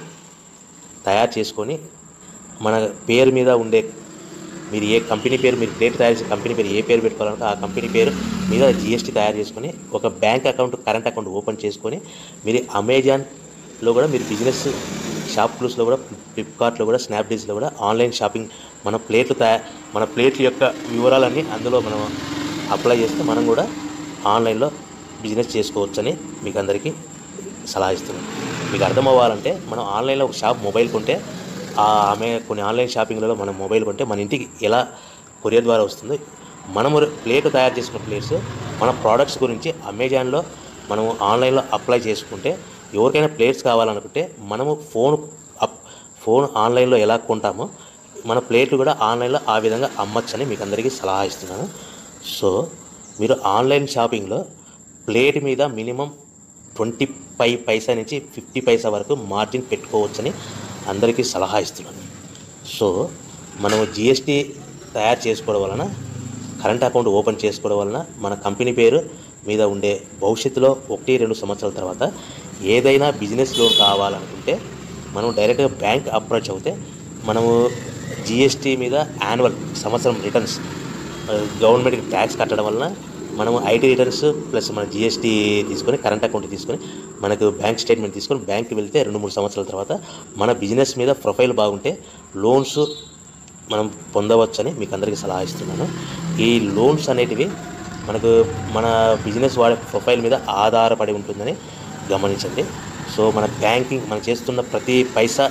తయారు చేసుకొని మన పేరు మీద ఉండే మీరు ఏ కంపెనీ పేరు మీరు ప్లేట్ తయారు చేసే కంపెనీ పేరు ఏ పేరు పెట్టుకోవాలంటే ఆ కంపెనీ పేరు మీద జిఎస్టీ తయారు చేసుకొని ఒక bank account current account open చేసుకొని మీరు అమెజాన్లో కూడా మీరు బిజినెస్ షాప్ క్లూస్లో కూడా ఫ్లిప్కార్ట్లో కూడా స్నాప్డీల్స్లో కూడా ఆన్లైన్ షాపింగ్ మన ప్లేట్లు తయారు మన ప్లేట్ల యొక్క వివరాలన్నీ అందులో మనం అప్లై చేస్తే మనం కూడా ఆన్లైన్లో బిజినెస్ చేసుకోవచ్చని మీకు అందరికీ సలహా ఇస్తున్నాను మీకు అర్థం అవ్వాలంటే మనం ఆన్లైన్లో ఒక షాప్ మొబైల్ కొంటే ఆ ఆమె కొన్ని ఆన్లైన్ షాపింగ్లలో మనం మొబైల్ కొంటే మన ఇంటికి ఎలా కొరియర్ ద్వారా వస్తుంది మనము ప్లేట్ తయారు చేసుకున్న ప్లేట్స్ మన ప్రోడక్ట్స్ గురించి అమెజాన్లో మనము ఆన్లైన్లో అప్లై చేసుకుంటే ఎవరికైనా ప్లేట్స్ కావాలనుకుంటే మనము ఫోన్ అప్ ఫోన్ ఆన్లైన్లో ఎలా కొంటామో మన ప్లేట్లు కూడా ఆన్లైన్లో ఆ విధంగా అమ్మచ్చని మీకు అందరికీ సలహా ఇస్తున్నాను సో మీరు ఆన్లైన్ షాపింగ్లో ప్లేట్ మీద మినిమం ట్వంటీ ఫైవ్ పైసా నుంచి ఫిఫ్టీ పైసా వరకు మార్జిన్ పెట్టుకోవచ్చని అందరికీ సలహా ఇస్తున్నాను సో మనము జిఎస్టీ తయారు చేసుకోవడం వలన కరెంట్ అకౌంట్ ఓపెన్ చేసుకోవడం వలన మన కంపెనీ పేరు మీద ఉండే భవిష్యత్తులో ఒకటి రెండు సంవత్సరాల తర్వాత ఏదైనా బిజినెస్ లోన్ కావాలనుకుంటే మనం డైరెక్ట్గా బ్యాంక్ అప్రోచ్ అవుతే మనము జిఎస్టీ మీద యాన్యువల్ సంవత్సరం రిటర్న్స్ గవర్నమెంట్కి ట్యాక్స్ కట్టడం వలన మనము ఐటీ రిటర్న్స్ ప్లస్ మన జిఎస్టీ తీసుకొని కరెంట్ అకౌంట్ తీసుకొని మనకు బ్యాంక్ స్టేట్మెంట్ తీసుకొని బ్యాంక్కి వెళ్తే రెండు మూడు సంవత్సరాల తర్వాత మన బిజినెస్ మీద ప్రొఫైల్ బాగుంటే లోన్స్ మనం పొందవచ్చని మీకు అందరికీ సలహా ఇస్తున్నాను ఈ లోన్స్ అనేటివి మనకు మన బిజినెస్ వాడే ప్రొఫైల్ మీద ఆధారపడి ఉంటుందని గమనించండి సో మన బ్యాంకింగ్ మనం చేస్తున్న ప్రతి పైసా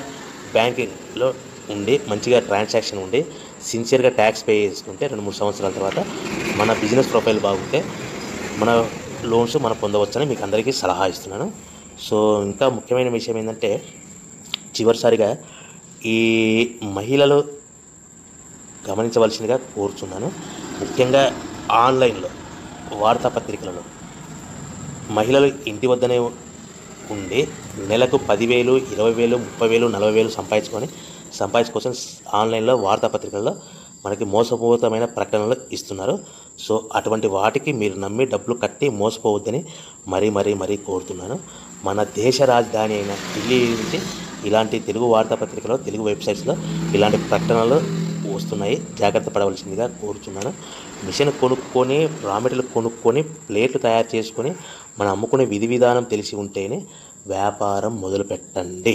బ్యాంకింగ్లో ఉండి మంచిగా ట్రాన్సాక్షన్ ఉండి సిన్సియర్గా ట్యాక్స్ పే చేసుకుంటే రెండు మూడు సంవత్సరాల తర్వాత మన బిజినెస్ ప్రొఫైల్ బాగుంటే మన లోన్స్ మనం పొందవచ్చని మీకు అందరికీ సలహా ఇస్తున్నాను సో ఇంకా ముఖ్యమైన విషయం ఏంటంటే చివరిసారిగా ఈ మహిళలు గమనించవలసిందిగా కోరుచున్నాను ముఖ్యంగా ఆన్లైన్లో వార్తాపత్రికలలో మహిళలు ఇంటి వద్దనే ఉండి నెలకు పదివేలు ఇరవై వేలు ముప్పై వేలు నలభై వేలు సంపాదించుకొని సంపాదించుకోసం ఆన్లైన్లో వార్తాపత్రికల్లో మనకి మోసపూరితమైన ప్రకటనలు ఇస్తున్నారు సో అటువంటి వాటికి మీరు నమ్మి డబ్బులు కట్టి మోసపోవద్దని మరీ మరీ మరీ కోరుతున్నాను మన దేశ రాజధాని అయిన ఢిల్లీ నుంచి ఇలాంటి తెలుగు వార్తాపత్రికలో తెలుగు వెబ్సైట్స్లో ఇలాంటి ప్రకటనలు వస్తున్నాయి జాగ్రత్త పడవలసిందిగా కోరుచున్నాను మిషన్ కొనుక్కొని రా మెటీరియల్ కొనుక్కొని ప్లేట్లు తయారు చేసుకొని మనం అమ్ముకునే విధి విధానం తెలిసి ఉంటేనే వ్యాపారం మొదలు పెట్టండి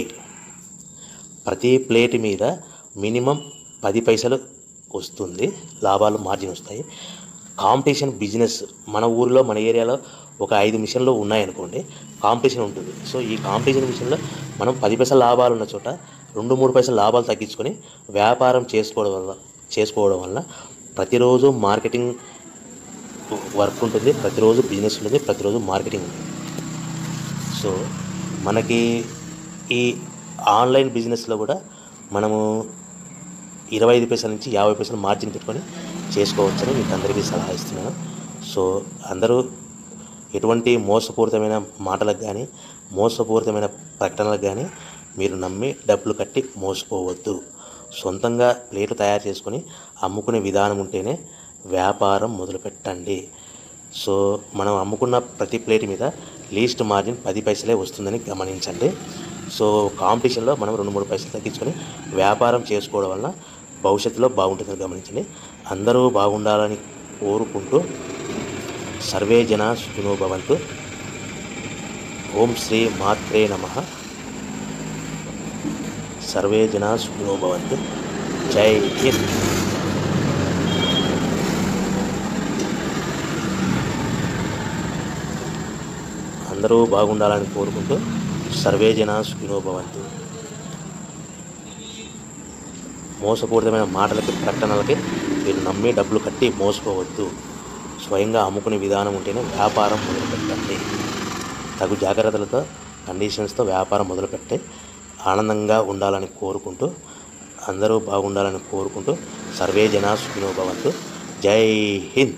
ప్రతి ప్లేట్ మీద మినిమం పది పైసలు వస్తుంది లాభాలు మార్జిన్ వస్తాయి కాంపిటీషన్ బిజినెస్ మన ఊరిలో మన ఏరియాలో ఒక ఐదు మిషన్లు ఉన్నాయనుకోండి కాంపిటీషన్ ఉంటుంది సో ఈ కాంపిటీషన్ మిషన్లో మనం పది పైసల లాభాలు ఉన్న చోట రెండు మూడు పైసల లాభాలు తగ్గించుకొని వ్యాపారం చేసుకోవడం వల్ల చేసుకోవడం వల్ల ప్రతిరోజు మార్కెటింగ్ వర్క్ ఉంటుంది ప్రతిరోజు బిజినెస్ ఉంటుంది ప్రతిరోజు మార్కెటింగ్ ఉంటుంది సో మనకి ఈ ఆన్లైన్ బిజినెస్లో కూడా మనము ఇరవై ఐదు పైసల నుంచి యాభై పైసలు మార్జిన్ పెట్టుకొని చేసుకోవచ్చని మీకు అందరికీ సలహా ఇస్తున్నాను సో అందరూ ఎటువంటి మోసపూరితమైన మాటలకు కానీ మోసపూరితమైన ప్రకటనలకు కానీ మీరు నమ్మి డబ్బులు కట్టి మోసపోవద్దు సొంతంగా ప్లేట్లు తయారు చేసుకొని అమ్ముకునే విధానం ఉంటేనే వ్యాపారం మొదలుపెట్టండి సో మనం అమ్ముకున్న ప్రతి ప్లేట్ మీద లీస్ట్ మార్జిన్ పది పైసలే వస్తుందని గమనించండి సో కాంపిటీషన్లో మనం రెండు మూడు పైసలు తగ్గించుకొని వ్యాపారం చేసుకోవడం వల్ల భవిష్యత్తులో బాగుంటుందని గమనించండి అందరూ బాగుండాలని కోరుకుంటూ సర్వే జన సుఖినో భవంతు ఓం శ్రీ మాత్రే నమ సర్వే జన సుఖినో భవంతు జై హింద్ అందరూ బాగుండాలని కోరుకుంటూ సర్వే జన సుఖినో భవంతు మోసపూరితమైన మాటలకి ప్రకటనలకి మీరు నమ్మి డబ్బులు కట్టి మోసపోవద్దు స్వయంగా అమ్ముకునే విధానం ఉంటేనే వ్యాపారం మొదలుపెట్టండి తగు జాగ్రత్తలతో కండిషన్స్తో వ్యాపారం మొదలుపెట్టి ఆనందంగా ఉండాలని కోరుకుంటూ అందరూ బాగుండాలని కోరుకుంటూ సర్వే జనా సుఖినో భవంతు జై హింద్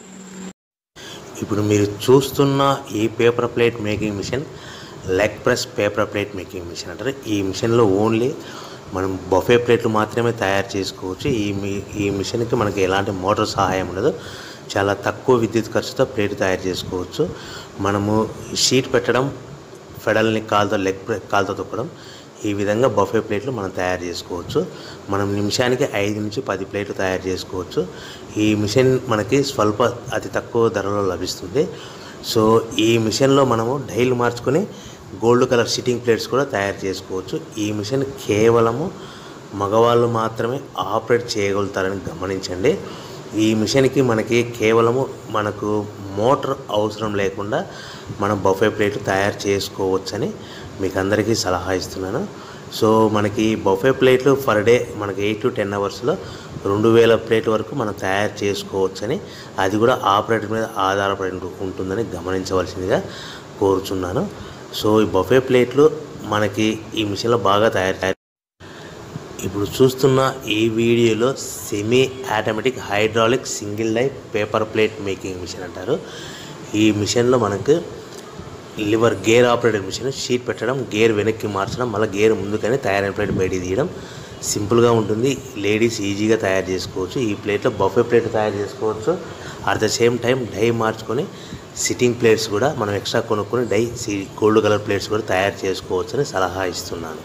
ఇప్పుడు మీరు చూస్తున్న ఈ paper plate making machine leg press paper plate making machine అంటారు ఈ మిషన్లో ఓన్లీ మనం బఫే ప్లేట్లు మాత్రమే తయారు చేసుకోవచ్చు ఈ మీ ఈ మిషన్కి మనకి ఎలాంటి మోటార్ సహాయం ఉండదు చాలా తక్కువ విద్యుత్ ఖర్చుతో ప్లేట్ తయారు చేసుకోవచ్చు మనము షీట్ పెట్టడం ఫెడల్ని కాలుతో లెగ్ ప్రె- కాలుతో తొక్కడం ఈ విధంగా బఫే ప్లేట్లు మనం తయారు చేసుకోవచ్చు మనం నిమిషానికి ఐదు నుంచి పది ప్లేట్లు తయారు చేసుకోవచ్చు ఈ మిషన్ మనకి స్వల్ప అతి తక్కువ ధరలో లభిస్తుంది సో ఈ మిషన్లో మనము డైల్ మార్చుకొని గోల్డ్ కలర్ సిట్టింగ్ ప్లేట్స్ కూడా తయారు చేసుకోవచ్చు ఈ మిషన్ కేవలము మగవాళ్ళు మాత్రమే ఆపరేట్ చేయగలుగుతారని గమనించండి ఈ మిషన్కి మనకి కేవలము మనకు మోటార్ అవసరం లేకుండా మనం బఫే ప్లేట్లు తయారు చేసుకోవచ్చని మీకు అందరికీ సలహా ఇస్తున్నాను సో మనకి బఫే ప్లేట్లు ఫర్ డే మనకి ఎయిట్ టు టెన్ అవర్స్లో రెండు వేల ప్లేట్ వరకు మనం తయారు చేసుకోవచ్చని అది కూడా ఆపరేటర్ మీద ఆధారపడి ఉంటు- ఉంటుందని గమనించవలసిందిగా కోరుచున్నాను సో ఈ బఫే ప్లేట్లు మనకి ఈ మిషన్లో బాగా తయారు తయారు ఇప్పుడు చూస్తున్న ఈ వీడియోలో semi automatic hydraulic single life paper plate making machine అంటారు ఈ మిషన్లో మనకు lever gear operated machine sheet పెట్టడం గేర్ వెనక్కి మార్చడం మళ్ళీ గేర్ ముందుకని తయారైన ప్లేట్ బయటికి తీయడం సింపుల్గా ఉంటుంది లేడీస్ ఈజీగా తయారు చేసుకోవచ్చు ఈ ప్లేట్లో బఫే ప్లేట్ తయారు చేసుకోవచ్చు at the same time die మార్చుకొని సిట్టింగ్ ప్లేట్స్ కూడా మనం ఎక్స్ట్రా కొనుక్కొని డై గోల్డ్ కలర్ ప్లేట్స్ కూడా తయారు చేసుకోవచ్చు అని సలహా ఇస్తున్నాను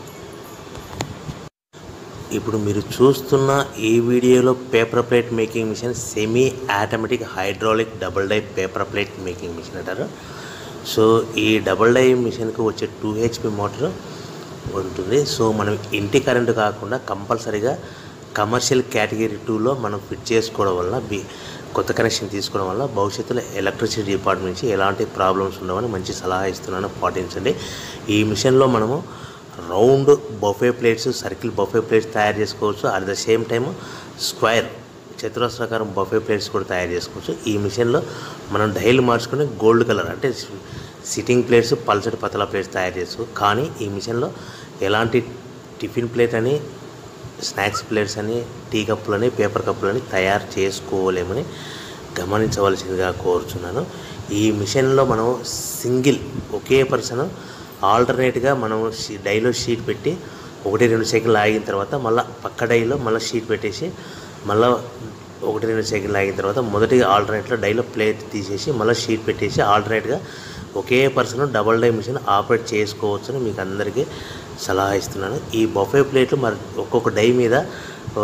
ఇప్పుడు మీరు చూస్తున్న ఈ వీడియోలో paper plate making machine semi automatic hydraulic double die paper plate making machine అంటారు సో ఈ డబుల్ డై మిషన్కి వచ్చే టూ హెచ్పి మోటార్ ఉంటుంది సో మనం ఇంటి కరెంటు కాకుండా కంపల్సరీగా కమర్షియల్ కేటగిరీ టూలో మనం ఫిట్ చేసుకోవడం వల్ల బి కొత్త కనెక్షన్ తీసుకోవడం వల్ల భవిష్యత్తులో ఎలక్ట్రిసిటీ డిపార్ట్మెంట్ నుంచి ఎలాంటి ప్రాబ్లమ్స్ ఉండవని మంచి సలహా ఇస్తున్నాను పాటించండి ఈ మిషన్లో మనము round buffet plates circle buffet plates తయారు చేసుకోవచ్చు at the same time square చతురస్రాకారం బఫే ప్లేట్స్ కూడా తయారు చేసుకోవచ్చు ఈ మిషన్లో మనం డైలు మార్చుకుని గోల్డ్ కలర్ అంటే సిట్టింగ్ ప్లేట్స్ పల్సటి పతలా ప్లేట్స్ తయారు చేసుకోవచ్చు కానీ ఈ మిషన్లో ఎలాంటి టిఫిన్ ప్లేట్ అని స్నాక్స్ ప్లేట్స్ అని టీ కప్పులని పేపర్ కప్పులని తయారు చేసుకోలేమని గమనించవలసిందిగా కోరుచున్నాను ఈ మిషన్లో మనం సింగిల్ ఒకే పర్సన్ ఆల్టర్నేట్గా మనం షీ- డైలో షీట్ పెట్టి ఒకటి రెండు సెకండ్లు ఆగిన తర్వాత మళ్ళీ పక్క డైలో మళ్ళీ షీట్ పెట్టేసి మళ్ళీ ఒకటి రెండు సెకండ్లు ఆగిన తర్వాత మొదటి ఆల్టర్నేట్లో డైలో ప్లేట్ తీసేసి మళ్ళీ షీట్ పెట్టేసి ఆల్టర్నేట్గా ఒకే person double die machine operate చేసుకోవచ్చని మీకు అందరికీ సలహా ఇస్తున్నాను ఈ బఫే ప్లేట్లు మరి ఒక్కొక్క డై మీద ఆ,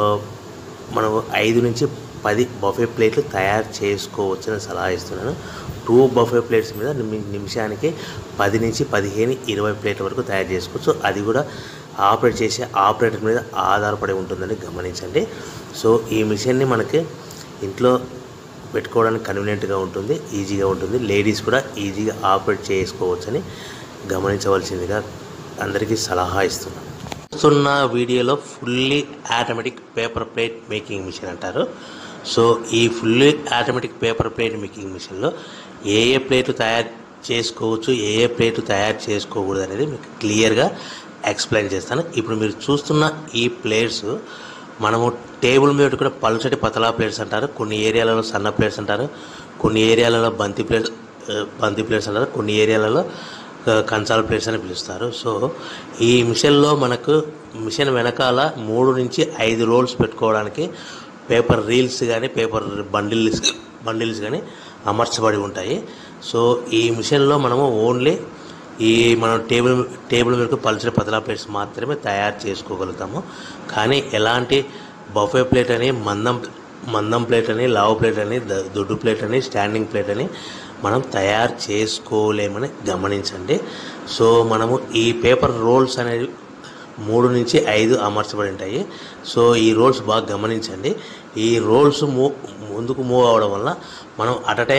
మనం ఐదు నుంచి పది బఫే ప్లేట్లు తయారు చేసుకోవచ్చని సలహా ఇస్తున్నాను టూ బఫే ప్లేట్స్ మీద నిమి- నిమిషానికి పది నుంచి పదిహేను ఇరవై ప్లేట్ల వరకు తయారు చేసుకోవచ్చు అది కూడా ఆపరేట్ చేసే ఆపరేటర్ మీద ఆధారపడి ఉంటుందని గమనించండి సో ఈ మిషన్ని మనకి ఇంట్లో పెట్టుకోవడానికి కన్వీనియంట్గా ఉంటుంది ఈజీగా ఉంటుంది లేడీస్ కూడా ఈజీగా ఆపరేట్ చేసుకోవచ్చని గమనించవలసిందిగా అందరికీ సలహా ఇస్తున్నాను చూస్తున్న వీడియోలో fully automatic paper plate making machine అంటారు సో ఈ fully automatic paper plate making మిషన్లో ఏ ఏ ప్లేట్లు తయారు చేసుకోవచ్చు ఏ ఏ ప్లేట్లు తయారు చేసుకోకూడదు అనేది మీకు క్లియర్గా ఎక్స్ప్లెయిన్ చేస్తాను ఇప్పుడు మీరు చూస్తున్న ఈ ప్లేట్స్ మనము టేబుల్ మీద కూడా పలుచటి పతలా ప్లేట్స్ అంటారు కొన్ని ఏరియాలలో సన్న ప్లేట్స్ అంటారు కొన్ని ఏరియాలలో బంతి ప్లేట్స్ బంతి ప్లేట్స్ అంటారు కొన్ని ఏరియాలలో ఆ, కంచాల ప్లేట్స్ అని పిలుస్తారు సో ఈ మిషన్లో మనకు మిషన్ వెనకాల మూడు నుంచి ఐదు రోల్స్ పెట్టుకోవడానికి పేపర్ రీల్స్ కానీ పేపర్ బండిల్స్ బండిల్స్ కానీ అమర్చబడి ఉంటాయి సో ఈ మిషన్లో మనము ఓన్లీ ఈ మనం టేబుల్ టేబుల్ మీద పల్చిన పతలా ప్లేట్స్ మాత్రమే తయారు చేసుకోగలుగుతాము కానీ ఎలాంటి బఫే ప్లేట్ అని మందం మందం ప్లేట్ అని లావు ప్లేట్ అని ద- దొడ్డు ప్లేట్ అని స్టాండింగ్ ప్లేట్ అని మనం తయారు చేసుకోలేమని గమనించండి సో మనము ఈ పేపర్ రోల్స్ అనేవి మూడు నుంచి ఐదు అమర్చబడి ఉంటాయి సో ఈ రోల్స్ బాగా గమనించండి ఈ రోల్స్ మూ ముందుకు మూవ్ అవడం వల్ల మనం అట్ అ టైం